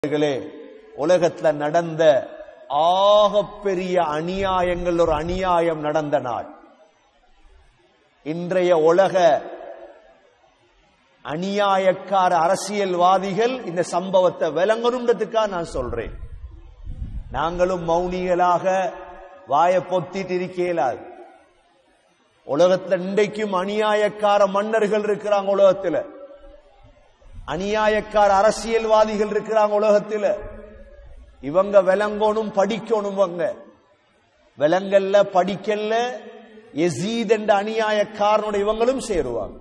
சகோதரர்களே உலகத்துல நடந்த ஆகப்பெரிய அநியாயங்கள் ஒரு அநியாயம் நடந்த நாள் இன்றைய உலக அநியாயக்கார அரசியல்வாதிகள் இந்த சம்பவத்தை விளங்கணுன்றதுக்காக நான் சொல்றேன் நாங்களும் மௌனிகளாக வாய பொத்திட்டு இருக்கலாது உலகத்துல இன்றைக்கும் அநியாயக்கார மன்னர்கள் இருக்கிறாங்க உலகத்துல அநியாயக்கார அரசியல்வாதிகள் இருக்கிறாங்க உலகத்துல இவங்க விளங்கணும் படிக்கணும் இவங்க விலங்கல்ல படிக்கல்ல எசீத் என்ற அநியாயக்காரனோட இவங்களும் சேருவாங்க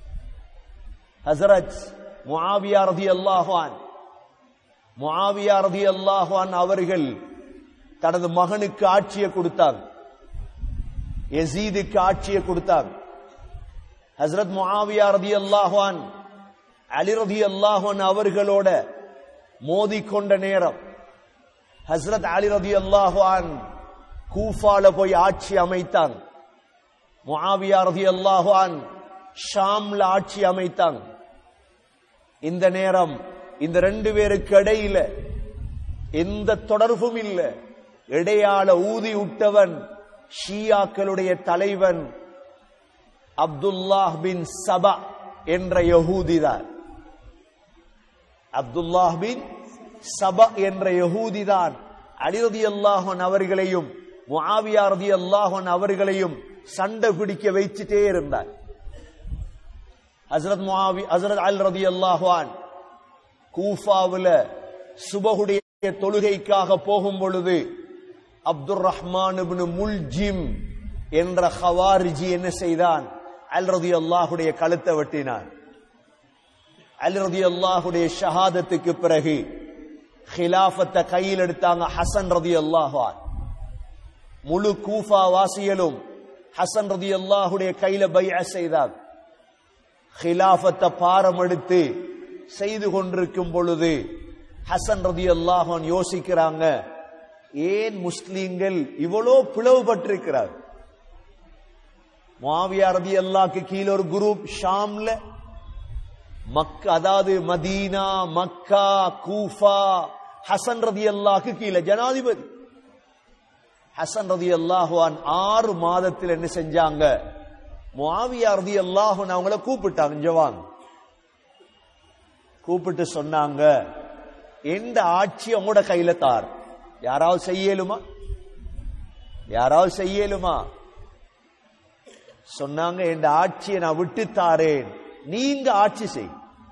ஹசரத் முஆவியா ரதி அல்லாஹான் முஆவியா ரதி அல்லாஹான் அவர்கள் தனது மகனுக்கு ஆட்சியை கொடுத்தாங்க எசீதுக்கு ஆட்சியை கொடுத்தாங்க ஹசரத் முஆவியா ரதி அல்லாஹான் அலி ரதி அல்லாஹான் அவர்களோட மோதிக்கொண்ட நேரம் ஹசரத் அலி ரதி அல்லாஹான் கூஃபால போய் ஆட்சி அமைத்தாங்க முஆவியா ரதி அல்லாஹான் ஷாம்ல ஆட்சி அமைத்தாங்க இந்த நேரம் இந்த ரெண்டு பேருக்கு இடையில எந்த தொடர்பும் இல்ல இடையால ஊதி விட்டவன் ஷியாக்களுடைய தலைவன் அப்துல்லாஹ் பின் சபா என்ற யகூதிதான் அப்துல்லாஹ் பின் சபா என்ற யகூதிதான் அலிரதி அல்லாஹன் அவர்களையும் முஆவியா ரதி அல்லாஹன் அவர்களையும் சண்டை பிடிக்க வைச்சுட்டே இருந்தார் ஹசரத் முஆவி ஹசரத் அல் ரதி அல்லாஹான் கூஃபாவுல சுபகுடைய தொழுகைக்காக போகும் பொழுது அப்துல் ரஹ்மான் இப்னு முல்ஜிம் என்ற ஹவாரிஜி என்ன செய்தான் அல் ரதி அல்லாஹுடைய கழுத்தை வெட்டினான் அல் ரதி அல்லாஹுடைய ஷஹாதத்துக்கு பிறகு ஹிலாஃபத்தை கையில் எடுத்தாங்க ஹசன் ரதி அல்லாஹான் முழு கூஃபா வாசியலும் ஹசன் ரதி அல்லாஹுடைய கையில பைய செய்தார் ஹிலாஃபத்தை பாரம் எடுத்து செய்து கொண்டிருக்கும் பொழுது ஹசன் ரதி அல்லாஹான் யோசிக்கிறாங்க ஏன் முஸ்லீம்கள் இவ்வளோ பிளவுபட்டிருக்கிறார் மாவியா ரதி அல்லாக்கு கீழே ஒரு குரூப் ஷாம்ல மக்க அதாவது மதீனா மக்கா கூஃபா ஹசன் ரதி அல்லாக்கு கீழே ஜனாதிபதி ஹசன் ரதி அல்லாஹுவான் ஆறு மாதத்தில் என்ன செஞ்சாங்க முஆவியா ரதி அல்லாஹுன் அவங்கள கூப்பிட்டாங்க ஜவான் கூப்பிட்டு சொன்னாங்க எந்த ஆட்சி உங்களோட கையில தார் யாராவது செய்யலுமா யாராவது செய்யலுமா சொன்னாங்க என் ஆட்சியை நான் விட்டு தாரேன் நீங்க ஆட்சி செய்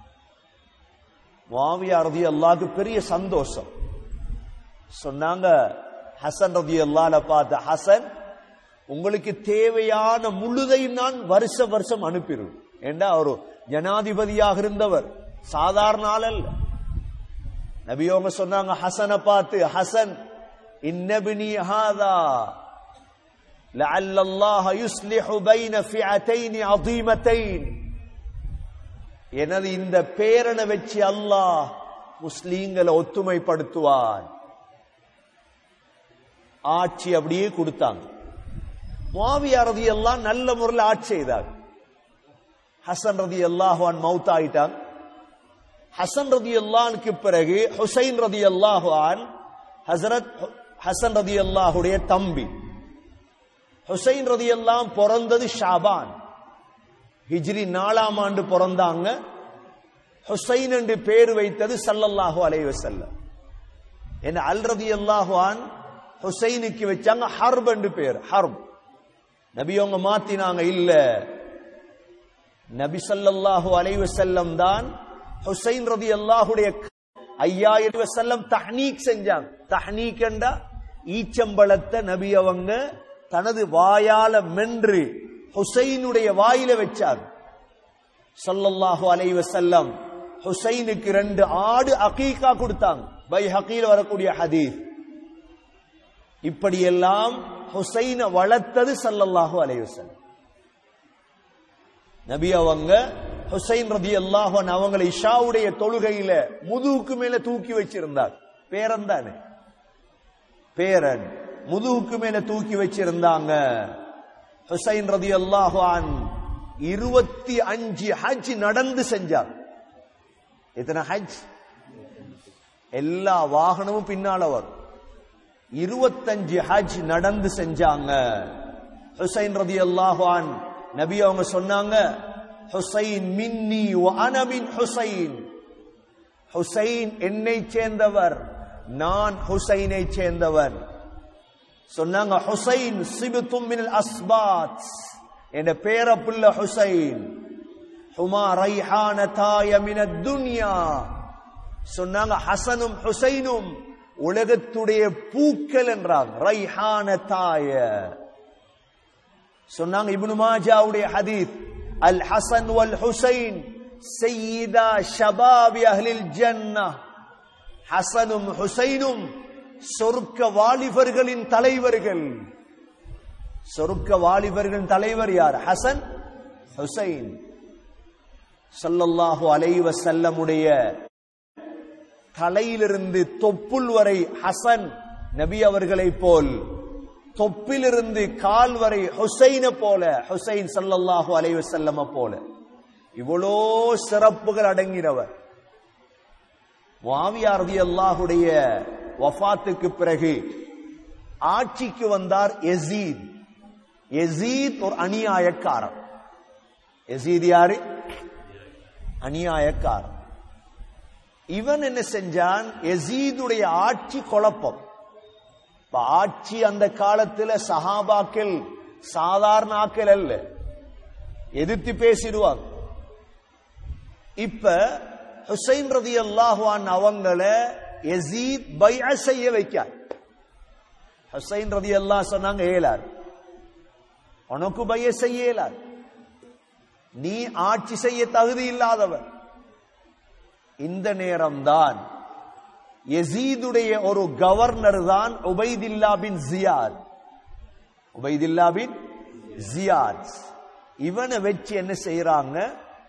மாவியா ரதி அல்லாக்கு பெரிய சந்தோஷம் சொன்னாங்க ஹசன் ரதி அல்லால பார்த்த ஹசன் உங்களுக்கு தேவையான முழுதையும் நான் வருஷ வருஷம் அனுப்பிடுவேன் ஏண்டா அவர் ஜனாதிபதியாக இருந்தவர் சாதாரண ஆள் அல்ல நபியோங்க சொன்னாங்க ஹசனை பார்த்து ஹசன் இன்னபினி ஹாதா لعل الله يصلح بين فئتين عظيمتين எனது இந்த பேரனை வச்சு அல்லாஹ் முஸ்லீம்களை ஒத்துமைப்படுத்துவான் ஆட்சி அப்படியே கொடுத்தாங்க மாவியா ரதி எல்லாம் நல்ல முறையில் ஆட்சி செய்தாங்க ஹசன் ரதி அல்லாஹான் மவுத் ஆயிட்டாங்க ஹசன் ரதி அல்லானுக்கு பிறகு ஹுசைன் ரதி அல்லாஹான் ஹசரத் ஹசன் ரதி அல்லாஹுடைய தம்பி ஹுசைன் ரதி எல்லாம் பிறந்தது ஷாபான் ஹிஜ்ரி நாலாம் ஆண்டு பிறந்தாங்க ஹுசைன் என்று பேர் வைத்தது சல்லல்லாஹு அலைவ செல்லம் என்ன அல் ரதி அல்லாஹான் ஹுசைனுக்கு வச்சாங்க ஹர்ப் என்று பேர் ஹர்ப் நபி அவங்க மாத்தினாங்க இல்ல நபி சல்லல்லாஹு அலைவ செல்லம் தான் ஹுசைன் ரதி அல்லாஹுடைய ஐயாயிரம் செல்லம் தஹ்னீக் செஞ்சாங்க தஹ்னீக் என்றா ஈச்சம்பழத்தை நபி அவங்க தனது வாயால மென்று ஹுசைனுடைய வாயில வச்சார் சல்லல்லாஹு அலைவ செல்லம் ஹுசைனுக்கு ரெண்டு ஆடு அகீகா கொடுத்தாங்க பை ஹக்கீல் வரக்கூடிய ஹதீஸ் இப்படியெல்லாம் ஹுசைனை வளர்த்தது சல்லல்லாஹு அலைவசன் நபி அவங்க ஹுசைன் ரதி அல்லாஹன் அவங்களை இஷாவுடைய தொழுகையில முதுகுக்கு மேல தூக்கி வச்சிருந்தார் பேரன் தானே பேரன் முதுகுக்கு மேல தூக்கி வச்சிருந்தாங்க ஹுசைன் ரதி அல்லாஹான் இருபத்தி அஞ்சு ஹஜ் நடந்து செஞ்சார் எத்தனை ஹஜ் எல்லா வாகனமும் பின்னால வரும் இருபத்தஞ்சு ஹஜ் நடந்து செஞ்சாங்க ஹுசைன் ரதி அல்லாஹான் நபி அவங்க சொன்னாங்க ஹுசைன் மின்னி அனமின் ஹுசைன் ஹுசைன் என்னை சேர்ந்தவர் நான் ஹுசைனை சேர்ந்தவர் சொன்னாங்க ஹுசைன் சிபித்தும் மினல் அஸ்பாத் என் பேரப்புள்ள ஹுசைன் ஹுமா ரைஹான தாய மின துன்யா சொன்னாங்க ஹசனும் ஹுசைனும் உலகத்துடைய பூக்கள் என்றாங்க ரைஹான தாய சொன்னாங்க இப்னு மாஜாவுடைய ஹதீஸ் அல் ஹசன் வல் ஹுசைன் சையீதா ஷபாபி அஹ்லில் ஜன்னah ஹசனும் ஹுசைனும் சொர்க்க வாலிபர்களின் தலைவர்கள் சொர்க்க வாலிபர்களின் தலைவர் யார் ஹசன் ஹுசைன் சல்லல்லாஹு அலைஹி வஸல்லமுடைய தலையிலிருந்து தொப்புள் வரை ஹசன் நபி அவர்களைப் போல் தொப்பிலிருந்து கால் வரை ஹுசைனை போல ஹுசைன் சல்லல்லாஹு அலைஹி வஸல்லம போல இவ்வளோ சிறப்புகள் அடங்கினவர் முஆவியா ரலியல்லாஹுடைய வஃபாத்துக்கு பிறகு ஆட்சிக்கு வந்தார் எசீத் எசீத் ஒரு அநியாயக்காரன் எசீத் யாரு அநியாயக்காரன் இவன் என்ன செஞ்சான் எசீதுடைய ஆட்சி குழப்பம் இப்ப ஆட்சி அந்த காலத்துல சஹாபாக்கள் சாதாரண ஆக்கள் அல்ல எதிர்த்து பேசிடுவாங்க இப்ப ஹுசைன் ரதி அல்லாஹான் அவங்கள எசீத் பைஅ செய்ய வைக்கார் ஹுசைன் ரதி அல்லாஹ் சொன்னாங்க ஏலார் உனக்கு பைய செய்ய இயலாது நீ ஆட்சி செய்ய தகுதி இல்லாதவர் இந்த நேரம்தான் எசீதுடைய ஒரு கவர்னர் தான் உபைதில்லா பின் ஜியாத் உபைதில்லா பின் ஜியாத் இவனை வச்சு என்ன செய்யறாங்க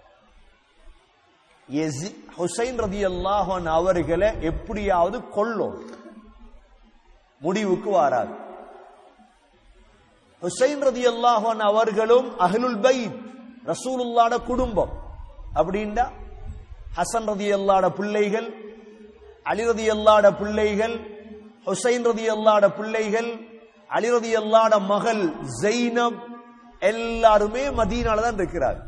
எசி- ஹுசைன் ரதி அல்லாஹன் அவர்களை எப்படியாவது கொல்லும் முடிவுக்கு வாராது ஹுசைன் ரதி அல்லாஹன் அவர்களும் அஹ்லுல் பைத் ரசூலுல்லாட குடும்பம் அப்படின்னா ஹசன் ரதி அல்லாட பிள்ளைகள் அலி ரதி அல்லாட பிள்ளைகள் ஹுசைன் ரதி அல்லாட பிள்ளைகள் அலி ரதி அல்லாட மகள் ஜெய்னப் எல்லாருமே மதீனால தான் இருக்கிறார்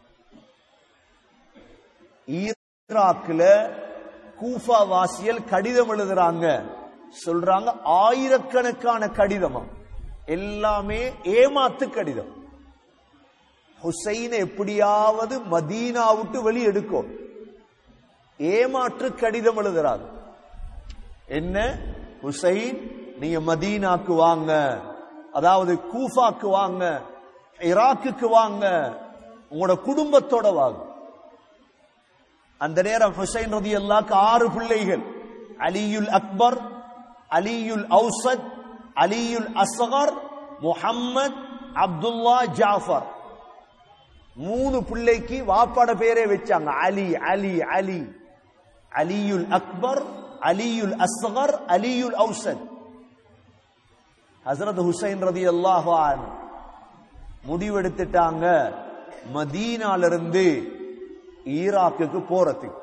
ஈராக்ல கூஃபா வாசியல் கடிதம் எழுதுறாங்க சொல்றாங்க ஆயிரக்கணக்கான கடிதம் எல்லாமே ஏமாத்து கடிதம் ஹுசைனை எப்படியாவது மதீனா விட்டு வெளியெடுக்கும் ஏமாற்று கடிதம் எழுதுறாங்க என்ன ஹுசைன் நீங்க மதீனாக்கு வாங்க அதாவது கூஃபாக்கு வாங்க ஈராக்குக்கு வாங்க உங்களோட குடும்பத்தோட வாங்க அந்த நேரம் ஹுசைன் ரதி அல்லாக்கு ஆறு பிள்ளைகள் அலியுல் அக்பர் அலியுல் அவுசத் அலியுல் அஸ்கர் முஹம்மத் அப்துல்லா ஜாஃபர் மூணு பிள்ளைக்கு வாப்பாட பேரே வச்சாங்க அலி அலி அலி அலியுல் அக்பர் அலியுல் அஸ்கர் அலியுல் அவுசத் ஹசரத் ஹுசைன் ரதி அல்லாஹான் முடிவெடுத்துட்டாங்க மதீனால இருந்து ஈராக்குக்கு போறதுக்கு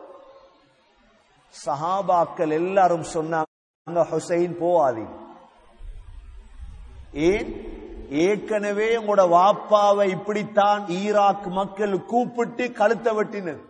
சஹாபாக்கள் எல்லாரும் சொன்னாங்க ஹுசைன் போவாதீங்க ஏன் ஏற்கனவே உங்களோட வாப்பாவை இப்படித்தான் ஈராக் மக்கள் கூப்பிட்டு கழுத்த வெட்டினது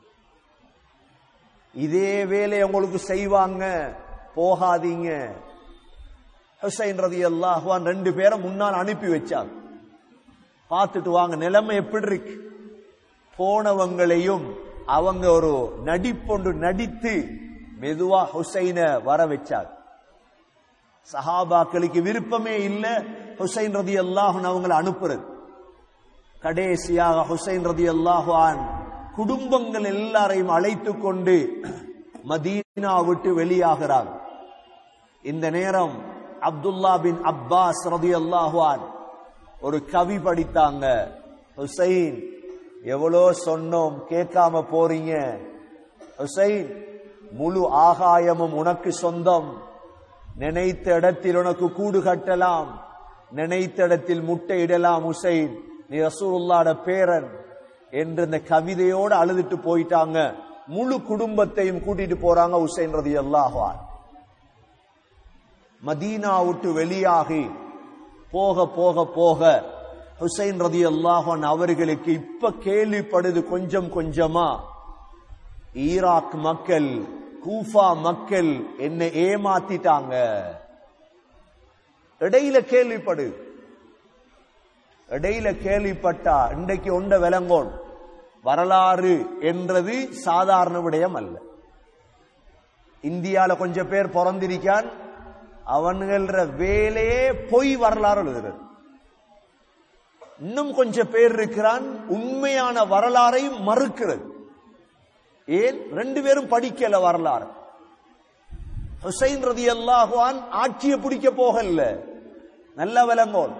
இதே வேலை உங்களுக்கு செய்வாங்க போகாதீங்க ஹுசைன் ரதி அல்லாஹ்வான் ரெண்டு பேரை முன்னால் அனுப்பி வச்சாங்க பார்த்துட்டு வாங்க நிலைமை எப்படி இருக்கு போனவங்களையும் அவங்க ஒரு நடிப்பொண்டு நடித்து மெதுவா ஹுசைன வர வச்சார் சஹாபாக்களுக்கு விருப்பமே இல்ல ஹுசைன் ரதி அல்லாஹன் அவங்களை அனுப்புறது கடைசியாக ஹுசைன் ரதி அல்லாஹான் குடும்பங்கள் எல்லாரையும் அழைத்து கொண்டு மதீனா விட்டு வெளியாகிறார் இந்த நேரம் அப்துல்லா பின் அப்பாஸ் ரதி அல்லாஹான் ஒரு கவி படித்தாங்க ஹுசைன் எவ்வளோ சொன்னோம் கேட்காம போறீங்க ஹுசைன் முழு ஆகாயமும் உனக்கு சொந்தம் நினைத்த இடத்தில் உனக்கு கூடு கட்டலாம் நினைத்த இடத்தில் முட்டை இடலாம் ஹுசைன் நீ ரசூலுல்லாட பேரன் என்று இந்த கவிதையோடு அழுதுட்டு போயிட்டாங்க முழு குடும்பத்தையும் கூட்டிட்டு போறாங்க ஹுசைன் ரதி அல்லாஹான் மதீனா விட்டு வெளியாகி போக போக போக ஹுசைன் ரதி அல்லாஹான் அவர்களுக்கு இப்ப கேள்விப்படுது கொஞ்சம் கொஞ்சமா ஈராக் மக்கள் கூஃபா மக்கள் என்ன ஏமாத்திட்டாங்க இடையில கேள்விப்படு இடையில கேள்விப்பட்டா இன்றைக்கு ஒண்ட விளங்கோன் வரலாறு என்றது சாதாரண விடயம் அல்ல இந்தியால கொஞ்சம் பேர் பிறந்திருக்கான் அவன்கிற வேலையே பொய் வரலாறு எழுதுறது இன்னும் கொஞ்சம் பேர் இருக்கிறான் உண்மையான வரலாறை மறுக்கிறது ஏன் ரெண்டு பேரும் படிக்கல வரலாறு ஹுசைன் ரதி அல்லாஹுவான் ஆட்சியை பிடிக்க போகல நல்ல விளங்கோன்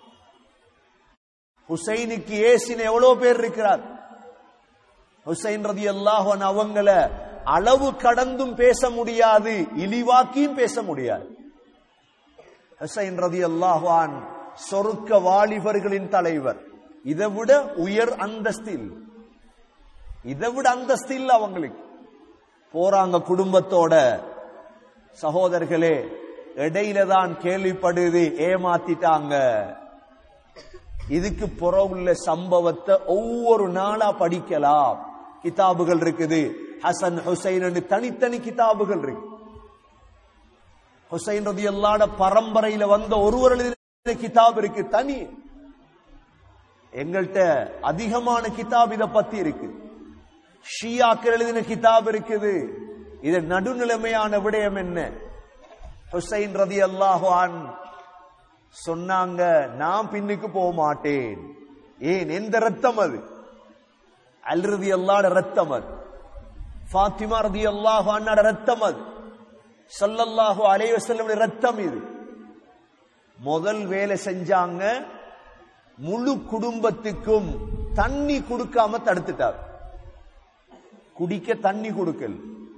ஹுசைனுக்கு ஏசின எவ்வளவு பேர் இருக்கிறார் ஹுசைன் ரதி அல்லாஹன் அவங்கள அளவு கடந்தும் பேச முடியாது இழிவாக்கியும் பேச முடியாது ஹுசைன் ரதி அல்லாஹான் சொருக்க வாலிபர்களின் தலைவர் இதை விட உயர் அந்தஸ்தில் இதை விட அந்தஸ்தில் அவங்களுக்கு போறாங்க குடும்பத்தோட சகோதரர்களே இடையில தான் கேள்விப்படுது ஏமாத்திட்டாங்க இதுக்கு புறவுள்ள சம்பவத்தை ஒவ்வொரு நாளா படிக்கலாம் கிதாபுகள் இருக்குது ஹசன் ஹுசைன் தனித்தனி கிதாபுகள் இருக்கு ஹுசைன் ரதி அல்லாட பரம்பரையில வந்த ஒருவர் எழுதின கிதாப் இருக்கு தனி எங்கள்கிட்ட அதிகமான கிதாப் இத பத்தி இருக்கு ஷியாக்கள் எழுதின கிதாப் இருக்குது இது நடுநிலைமையான விடயம் என்ன ஹுசைன் ரதி அல்லாஹான் சொன்னாங்க நான் பின்னுக்கு போக மாட்டேன் ஏன் எந்த ரத்தம் அது அல் ரதி அல்லாட ரத்தம் அது ஃபாத்திமா ரதி அல்லாஹு அண்ணாட ரத்தம் அது சல்லல்லாஹு அலைஹி வஸல்லம் ரத்தம் இது முதல் வேலை செஞ்சாங்க முழு குடும்பத்துக்கும் தண்ணி கொடுக்காம தடுத்துட்டார் குடிக்க தண்ணி கொடுக்கல்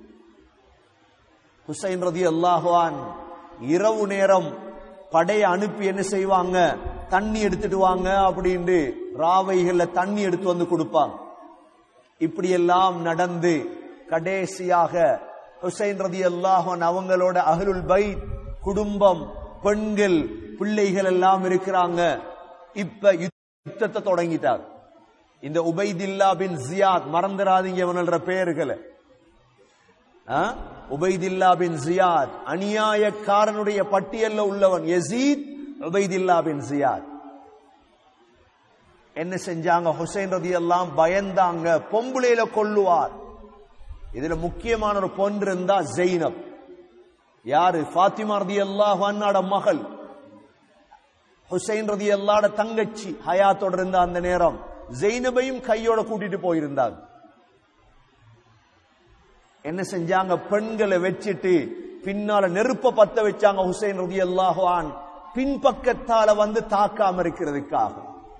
ஹுசைன் ரதி அல்லாஹான் இரவு நேரம் படையை அனுப்பி என்ன செய்வாங்க தண்ணி எடுத்துட்டு வாங்க அப்படின்னு ராவைகள்ல தண்ணி எடுத்து வந்து கொடுப்பாங்க இப்படி எல்லாம் நடந்து கடைசியாக ஹுசைன் ரதி அல்லாஹன் அவங்களோட அகலுல் பை குடும்பம் பெண்கள் பிள்ளைகள் எல்லாம் இருக்கிறாங்க இப்ப யுத்தத்தை தொடங்கிட்டார் இந்த உபைதில்லா பின் ஜியாத் மறந்துடாதீங்க இவனல்ற பெயர்களை உபைதில்லா பின் ஜியாத் அநியாயக்காரனுடைய பட்டியல்ல உள்ளவன் யசீத் உபைதில்லா பின் ஜியாத் என்ன செஞ்சாங்க ஹுசைன் ரதி எல்லாம் பயந்தாங்க பொம்புளையில கொல்லுவார் இதுல முக்கியமான ஒரு பொன்று இருந்தா ஜெயினப் யாரு ஃபாத்திமா ரதி அல்லாஹ் அண்ணாட மகள் ஹுசைன் ரதி அல்லாட தங்கச்சி ஹயாத்தோட இருந்த அந்த நேரம் ஜெயினபையும் கையோட கூட்டிட்டு போயிருந்தாங்க என்ன செஞ்சாங்க பெண்களை வச்சுட்டு பின்னால நெருப்ப பத்த வச்சாங்க ஹுசைன் ரதி அல்லாஹான் பின்பக்கத்தால வந்து தாக்காம இருக்கிறதுக்காக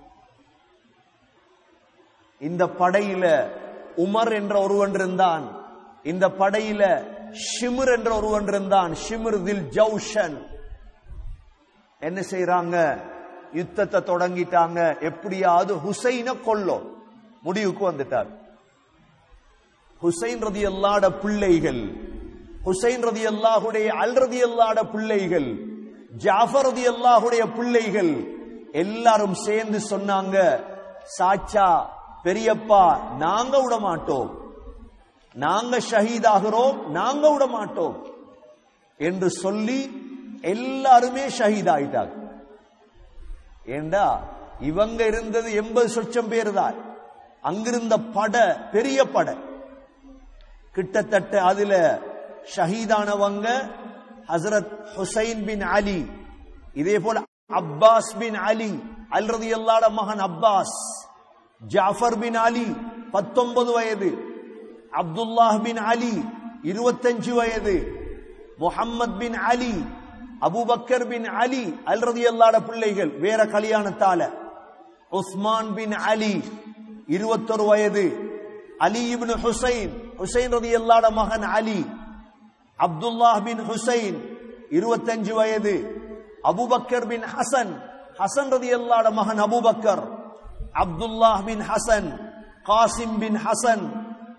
இந்த படையில உமர் என்ற ஒருவன் இருந்தான் இந்த படையில ஷிமிர் என்ற ஒருவன் இருந்தான் ஷிமிர் தில் ஜவுஷன் என்ன செய்யறாங்க யுத்தத்தை தொடங்கிட்டாங்க எப்படியாவது ஹுசைன கொல்லும் முடிவுக்கு வந்துட்டார் ஹுசைன் ரதி அல்லாட பிள்ளைகள் ஹுசைன் ரதி அல்லாஹுடைய அல் ரதி அல்லாட பிள்ளைகள் ஜாஃபர் ரதி அல்லாஹுடைய பிள்ளைகள் எல்லாரும் சேர்ந்து சொன்னாங்க சாச்சா பெரியப்பா நாங்க விட மாட்டோம் நாங்க ஷஹீதாகிறோம் நாங்க விட மாட்டோம் என்று சொல்லி எல்லாருமே ஷஹீத் ஆயிட்டாங்க ஏண்டா இவங்க இருந்தது எண்பது சொச்சம் பேர் தான் அங்கிருந்த பட பெரிய பட கிட்டத்தட்ட அதுல ஷஹீதானவங்க ஹசரத் ஹுசைன் பின் அலி இதே போல அப்பாஸ் பின் அலி அல்ரதி அல்லாட மகன் அப்பாஸ் ஜாஃபர் பின் அலி பத்தொன்பது வயது அப்துல்லாஹ் பின் அலி இருபத்தஞ்சு வயது முஹம்மத் பின் அலி அபுபக்கர் பின் அலி அல்ரதி அல்லாட பிள்ளைகள் வேற கல்யாணத்தால உஸ்மான் பின் அலி இருபத்தொரு வயது அலி இப்னு ஹுசைன் ஹுசைன் ரதி அல்லாட மகன் அலி அப்துல்லாஹ் பின் ஹுசைன் இருபத்தஞ்சு வயது அபுபக்கர் பின் ஹசன் ஹசன் ரதி அல்லாட மகன் அபுபக்கர் அப்துல்லாஹ் பின் ஹசன் காசிம் பின் ஹசன்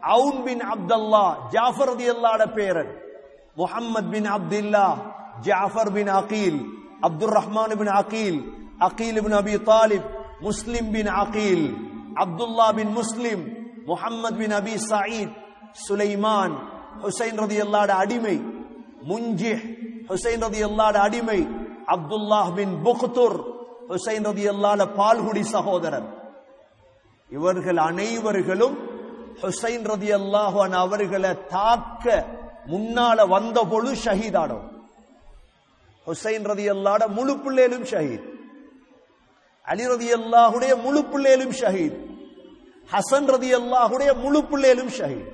அவுன் பின் அப்துல்லா ஜாஃபர் ரதி அல்லாட பேரன் முஹம்மத் பின் அப்துல்லா ஜாஃபர் பின் அகீல் அப்துல் ரஹ்மான் பின் அகீல் அகீல் பின் அபி தாலிப் முஸ்லிம் பின் அகீல் அப்துல்லா பின் முஸ்லிம் முஹம்மத் பின் அபி சயீத் சுலைமான் ஹுசைன் ரதி அல்லாட அடிமை முஞ்சிஹ் ஹுசைன் ரதி அல்லாட அடிமை அப்துல்லாஹ் பின் புக்துர் ஹுசைன் ரதி அல்லாட பால்குடி சகோதரர் இவர்கள் அனைவர்களும் ஹுசைன் ரதி அல்லாஹன் அவர்களை தாக்க முன்னால வந்த பொழுது ஷஹீதானோம் ஹுசைன் ரதி அல்லாட முழு பிள்ளையிலும் ஷஹீத் அலி ரதி அல்லாஹுடைய முழு பிள்ளையிலும் ஷஹீத் ஹசன் ரதி அல்லாஹுடைய முழு பிள்ளையிலும் ஷஹீத்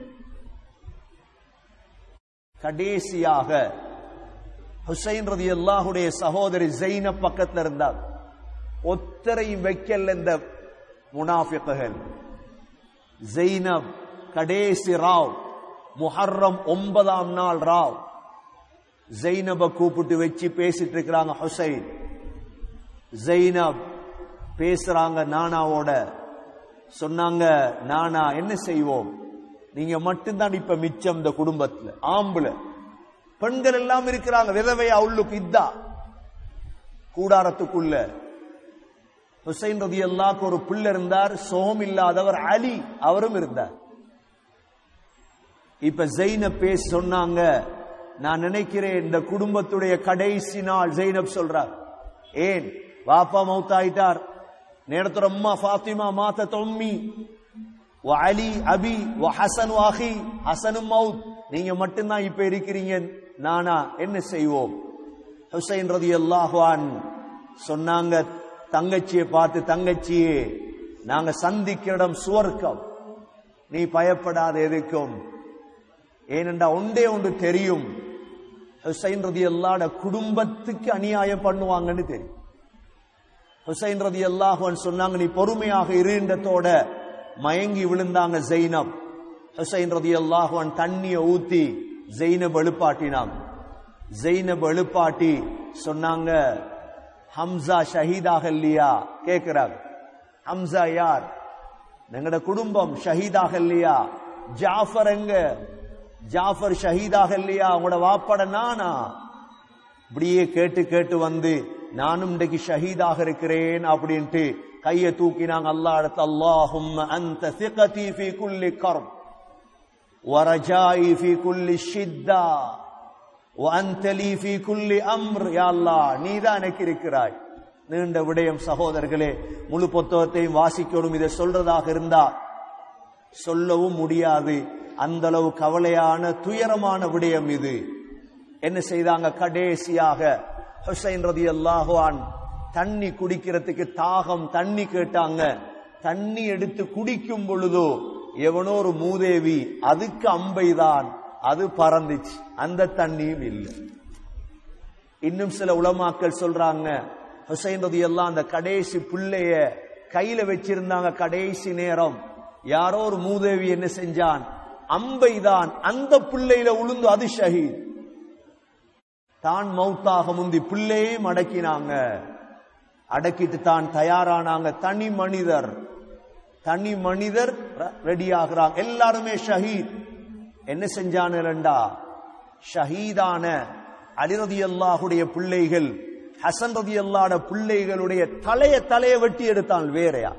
கடைசியாக ஹுசைன் ரதி அல்லாஹுடைய சகோதரி ஜெயினப் பக்கத்துல இருந்தார் ஒத்தரையும் வைக்கல இந்த முனாஃபிக்குகள் ஜெயினப் கடைசி ராவ் முஹர்ரம் ஒன்பதாம் நாள் ராவ் ஜெயினப கூப்பிட்டு வச்சு பேசிட்டு இருக்கிறாங்க ஹுசைன் ஜெயினப் பேசுறாங்க நானாவோட சொன்னாங்க நானா என்ன செய்வோம் நீங்க மட்டும்தான் இப்ப மிச்சம் இந்த குடும்பத்துல ஆம்புல பெண்கள் எல்லாம் இருக்கிறாங்க விதவையா உள்ளுக்கு இதா கூடாரத்துக்குள்ள ஹுசைன் ரதி அல்லாக்கு ஒரு பிள்ளை இருந்தார் சோகம் இல்லாதவர் அலி அவரும் இருந்தார் இப்ப ஜெயினப் பேசி சொன்னாங்க நான் நினைக்கிறேன் இந்த குடும்பத்துடைய கடைசி நாள் ஜெயினப் சொல்றார் ஏன் வாப்பா மௌத்தாயிட்டார் நேரத்தோட அம்மா ஃபாத்திமா மாத்த தொம்மி அலி அபி ஹசன் வாஹி ஹசனும் மவுத் நீங்க மட்டும்தான் இப்ப இருக்கிறீங்க நானா என்ன செய்வோம் ஹுசைன் ரதி அல்லாஹான் சொன்னாங்க தங்கச்சியை பார்த்து தங்கச்சியே நாங்க சந்திக்கிற இடம் சுவர்க்கம் நீ பயப்படாத எதுக்கும் ஏனென்றா ஒன்றே ஒன்று தெரியும் ஹுசைன் ரதி அல்லாட குடும்பத்துக்கு அநியாயம் பண்ணுவாங்கன்னு தெரியும் ஹுசைன் ரதி அல்லாஹன் சொன்னாங்க நீ பொறுமையாக இருந்ததோட மயங்கி விழுந்தாங்க ஜெய்னப் ஹுசைன் ரதி அல்லாஹன் தண்ணிய ஊத்தி ஜெய்னப் எழுப்பாட்டினாங்க ஜெய்னப் எழுப்பாட்டி சொன்னாங்க ஹம்சா ஷஹீதாக இல்லையா கேட்கிறாங்க ஹம்சா யார் எங்கட குடும்பம் ஷஹீதாக இல்லையா ஜாஃபர் எங்க ஜாஃபர் ஷஹீதாக இல்லையா உங்களோட வாப்பட நானா இப்படியே கேட்டு கேட்டு வந்து நானும் இன்றைக்கு ஷஹீதாக இருக்கிறேன் அப்படின்ட்டு கையை தூக்கினாங்க அல்லா இடத்து அல்லாஹும் அந்த சிகதி ஃபி குல்லி கர்ம் ورجائي في كل الشدة وأنت لي في كل أمر يا الله நீதான் எனக்கு இருக்கிறாய் நீண்ட விடயம் சகோதரர்களே முழு புத்தகத்தையும் வாசிக்கணும் இதை சொல்றதாக இருந்தா சொல்லவும் முடியாது அந்த அளவு கவலையான துயரமான விடயம் இது என்ன செய்தாங்க கடைசியாக ஹுசைன் ரதி அல்லாஹுவான் தண்ணி குடிக்கிறதுக்கு தாகம் தண்ணி கேட்டாங்க தண்ணி எடுத்து குடிக்கும் பொழுதோ எவனோ ஒரு மூதேவி அதுக்கு அம்பைதான் அது பறந்துச்சு அந்த தண்ணியும் இல்லை இன்னும் சில உலமாக்கள் சொல்றாங்க ஹுசைன் ரதி எல்லாம் அந்த கடைசி பிள்ளைய கையில வச்சிருந்தாங்க கடைசி நேரம் யாரோ ஒரு மூதேவி என்ன செஞ்சான் அம்பைதான் அந்த பிள்ளையில உளுந்து அது ஷஹீத் தான் மௌத்தாக முந்தி பிள்ளையும் அடக்கினாங்க அடக்கிட்டு தான் தயாரானாங்க தனி மனிதர் தனி மனிதர் ரெடி ஆகிறாங்க எல்லாருமே ஷஹீத் என்ன செஞ்சானுடா ஷஹீதான அலிரதி அல்லாஹுடைய பிள்ளைகள் ஹசன் ரதி அல்லாட பிள்ளைகளுடைய தலைய தலைய வெட்டி எடுத்தான் வேறையா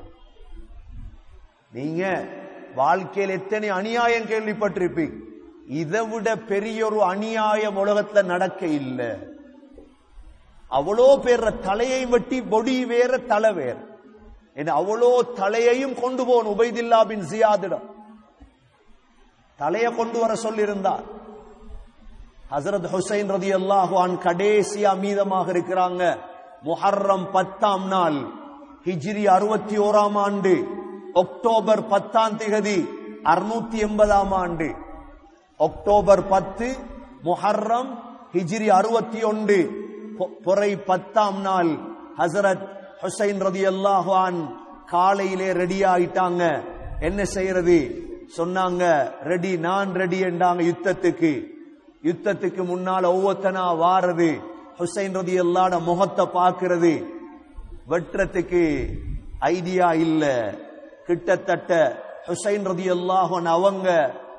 நீங்க வாழ்க்கையில் எத்தனை அநியாயம் கேள்விப்பட்டிருப்பீங்க இதை விட பெரிய ஒரு அநியாயம் உலகத்துல நடக்க இல்லை அவ்வளோ பேர் தலையை வெட்டி பொடி வேற தலை வேற என்ன அவ்வளோ தலையையும் கொண்டு போகணும் உபைதில்லா பின் ஜியாதிடம் தலைய கொண்டு வர சொல்லியிருந்தார் ஹசரத் ஹுசைன் ரதி அல்லாஹான் கடைசியா மீதமாக இருக்கிறாங்க முஹர்ரம் பத்தாம் நாள் ஹிஜ்ரி அறுபத்தி ஓராம் ஆண்டு அக்டோபர் பத்தாம் திகதி அறுநூத்தி எண்பதாம் ஆண்டு அக்டோபர் பத்து முஹர்ரம் ஹிஜ்ரி அறுபத்தி ஒன்று பொறை பத்தாம் நாள் ஹசரத் ஹுசைன் ரதி அல்லாஹான் காலையிலே ரெடி ஆயிட்டாங்க என்ன செய்யறது சொன்னாங்க ரெடி நான் ரெடி என்றாங்க யுத்தத்துக்கு யுத்தத்துக்கு முன்னால ஒவ்வொருத்தனா வாரது ஹுசைன் ரதி அல்லாட முகத்தை பார்க்கிறது வெட்டுறதுக்கு ஐடியா இல்ல கிட்டத்தட்ட ஹுசைன் ரதி அல்லாஹன் அவங்க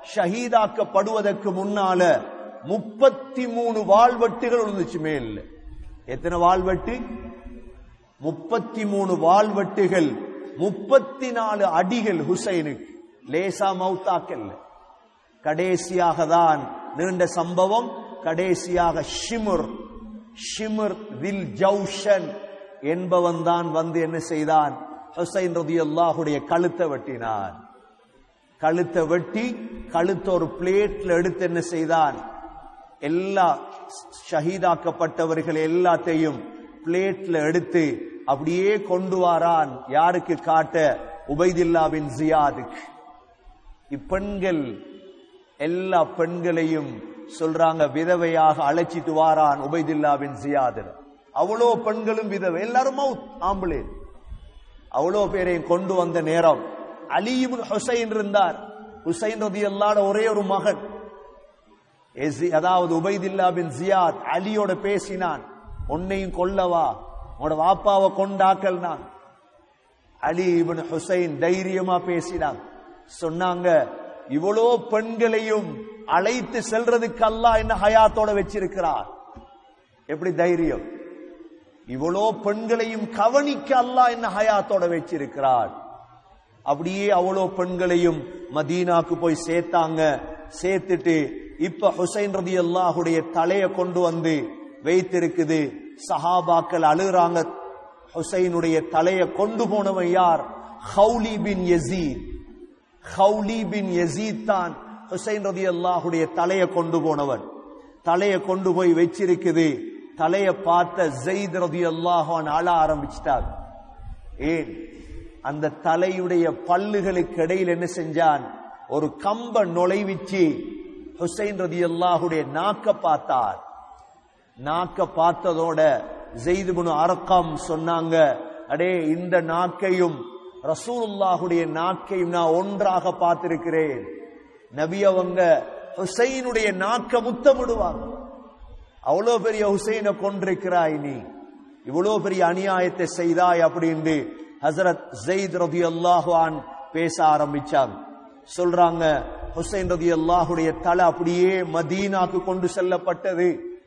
ஷஹீதாக்கப்படுவதற்கு முன்னால முப்பத்தி மூணு வாழ்வெட்டுகள் விழுந்துச்சு மேல் எத்தனை வாழ்வெட்டு முப்பத்தி மூணு வாழ்வெட்டுகள் முப்பத்தி நாலு அடிகள் ஹுசைனுக்கு லேசா மௌத்தாக்கல்ல கடைசியாக தான் நீண்ட சம்பவம் கடைசியாக ஷிமுர் ஷிமுர் வில் ஜவுஷன் என்பவன் தான் வந்து என்ன செய்தான் ஹுசைன் ரதி அல்லாஹுடைய கழுத்தை வெட்டினான் கழுத்தை வெட்டி கழுத்தை ஒரு பிளேட்ல எடுத்து என்ன செய்தான் எல்லா ஷஹீதாக்கப்பட்டவர்கள் எல்லாத்தையும் பிளேட்ல எடுத்து அப்படியே கொண்டு வாரான் யாருக்கு காட்ட உபைதில்லாவின் ஜியாதுக்கு இப்பெண்கள் எல்லா பெண்களையும் சொல்றாங்க விதவையாக அழைச்சிட்டு வாரான் உபைதில்லாவின் ஜியாது அவ்வளோ பெண்களும் விதவை எல்லாரும் மவுத் ஆம்பளே அவ்வளோ பேரையும் கொண்டு வந்த நேரம் அலிபுல் ஹுசைன் இருந்தார் ஹுசைன் ரதி அல்லாட ஒரே ஒரு மகன் எசி- அதாவது உபைதில்லா பின் ஜியாத் அலியோட பேசினான் உன்னையும் கொல்லவா உன்னோட வாப்பாவை கொண்டாக்கல் நான் அலி இப்னு ஹுசைன் தைரியமா பேசினாங்க சொன்னாங்க இவ்வளோ பெண்களையும் அழைத்து செல்றதுக்கு அல்லாஹ் என்ன ஹயாத்தோட வச்சிருக்கிறார் எப்படி தைரியம் இவ்வளோ பெண்களையும் கவனிக்க அல்லாஹ் என்ன ஹயாத்தோட வச்சிருக்கிறார் அப்படியே அவ்வளோ பெண்களையும் மதீனாக்கு போய் சேர்த்தாங்க சேர்த்துட்டு இப்ப ஹுசைன் ரதி அல்லாஹுடைய தலைய கொண்டு வந்து வைத்திருக்குது சஹாபாக்கள் அழுகுறாங்க ஹுசைனுடைய தலைய கொண்டு போனவன் யார் ஹவுலி பின் யசீத் ஹவுலி பின் யசீத் தான் ஹுசைன் ரதி அல்லாஹுடைய தலைய கொண்டு போனவன் தலைய கொண்டு போய் வச்சிருக்குது தலைய பார்த்த ஜெயித் ரதி அல்லாஹான் ஆள ஆரம்பிச்சிட்டார் ஏன் அந்த தலையுடைய பல்லுகளுக்கு இடையில் என்ன செஞ்சான் ஒரு கம்ப நுழைவிச்சு ஹுசைன் ரதி அல்லாஹுடைய நாக்க பார்த்தார் நாக்க பார்த்ததோட ஜெய்துபுனு அரக்கம் சொன்னாங்க அடே இந்த நாக்கையும் ரசூலுல்லாஹுடைய நாக்கையும் நான் ஒன்றாக பார்த்திருக்கிறேன் நபி அவங்க ஹுசைனுடைய நாக்க முத்தமிடுவாங்க அவ்வளவு பெரிய ஹுசைனை கொண்டிருக்கிறாய் நீ இவ்வளவு பெரிய அநியாயத்தை செய்தாய் அப்படின்னு ஹசரத் ஜெயித் ரதி அல்லாஹான் பேச ஆரம்பிச்சாங்க சொல்றாங்க ஹுசைன் ரதி அல்லாஹுடைய தலை அப்படியே மதீனாக்கு கொண்டு செல்லப்பட்டது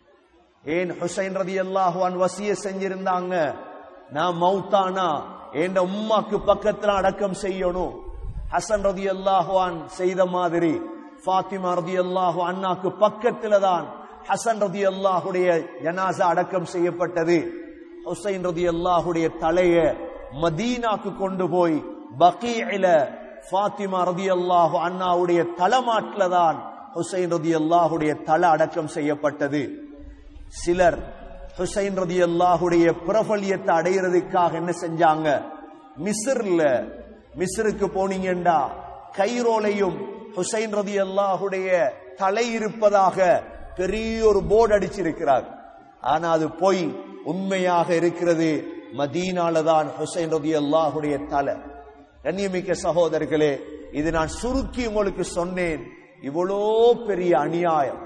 ஏன் ஹுசைன் ரதி அல்லாஹுவான் வசிய செஞ்சிருந்தாங்க நான் மௌத்தானா என் உம்மாக்கு பக்கத்துல அடக்கம் செய்யணும் ஹசன் ரதி அல்லாஹுவான் செய்த மாதிரி ஃபாத்திமா ரதி அல்லாஹு அண்ணாக்கு பக்கத்துல தான் ஹசன் ரதி அல்லாஹுடைய ஜனாசா அடக்கம் செய்யப்பட்டது ஹுசைன் ரதி அல்லாஹுடைய தலைய மதீனாக்கு கொண்டு போய் பகீல ஃபாத்திமா ரதி அல்லாஹு அண்ணாவுடைய தலைமாட்டில தான் ஹுசைன் ரதி அல்லாஹுடைய தலை அடக்கம் செய்யப்பட்டது சிலர் ஹுசைன் ரதி அல்லாஹுடைய பிரபல்யத்தை அடையிறதுக்காக என்ன செஞ்சாங்க மிஸ்ர்ல மிஸ்ருக்கு போனீங்கண்டா கைரோலையும் ஹுசைன் ரதி அல்லாஹுடைய தலை இருப்பதாக பெரிய ஒரு போர்டு அடிச்சிருக்கிறார் ஆனா அது போய் உண்மையாக இருக்கிறது மதீனால தான் ஹுசைன் ரதி அல்லாஹுடைய தலை கண்ணியமிக்க சகோதரர்களே இது நான் சுருக்கி உங்களுக்கு சொன்னேன் இவ்வளோ பெரிய அநியாயம்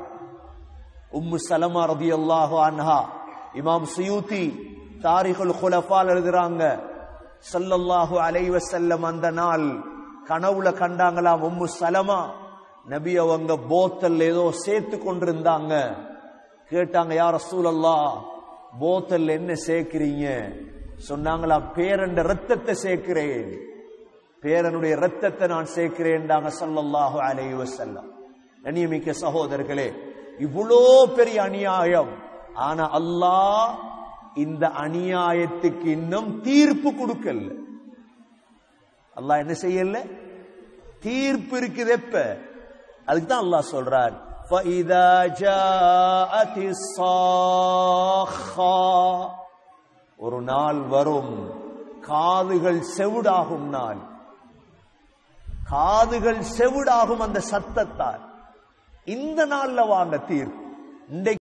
உம்மு சலமா ரதி அல்லாஹு அன்ஹா இமாம் சுயூத்தி தாரிகுல் குலஃபால் எழுதுறாங்க ஸல்லல்லாஹு அலைஹி வஸல்லம் அந்த நாள் கனவுல கண்டாங்களாம் உம்மு சலமா நபி அவங்க போத்தல் ஏதோ சேர்த்து கொண்டிருந்தாங்க கேட்டாங்க யார் ரசூலல்லா போத்தல் என்ன சேர்க்கிறீங்க சொன்னாங்களா பேரண்ட ரத்தத்தை சேர்க்கிறேன் பேரனுடைய ரத்தத்தை நான் சேர்க்கிறேன்டாங்க ஸல்லல்லாஹு அலைஹி வஸல்லம் கண்ணியமிக்க சகோதரர்களே இவ்வளோ பெரிய அநியாயம் ஆனா அல்லாஹ் இந்த அநியாயத்துக்கு இன்னும் தீர்ப்பு கொடுக்கல அல்லாஹ் என்ன செய்யல தீர்ப்பு இருக்குது எப்ப அதுக்கு தான் அல்லாஹ் சொல்றார் فَإِذَا جَاءَتِ الصَّاخَّةُ ஒரு நாள் வரும் காதுகள் செவிடாகும் நாள் காதுகள் செவிடாகும் அந்த சத்தத்தால் இந்த நாள்ல வாங்க தீர்ப்பு இன்றைக்கு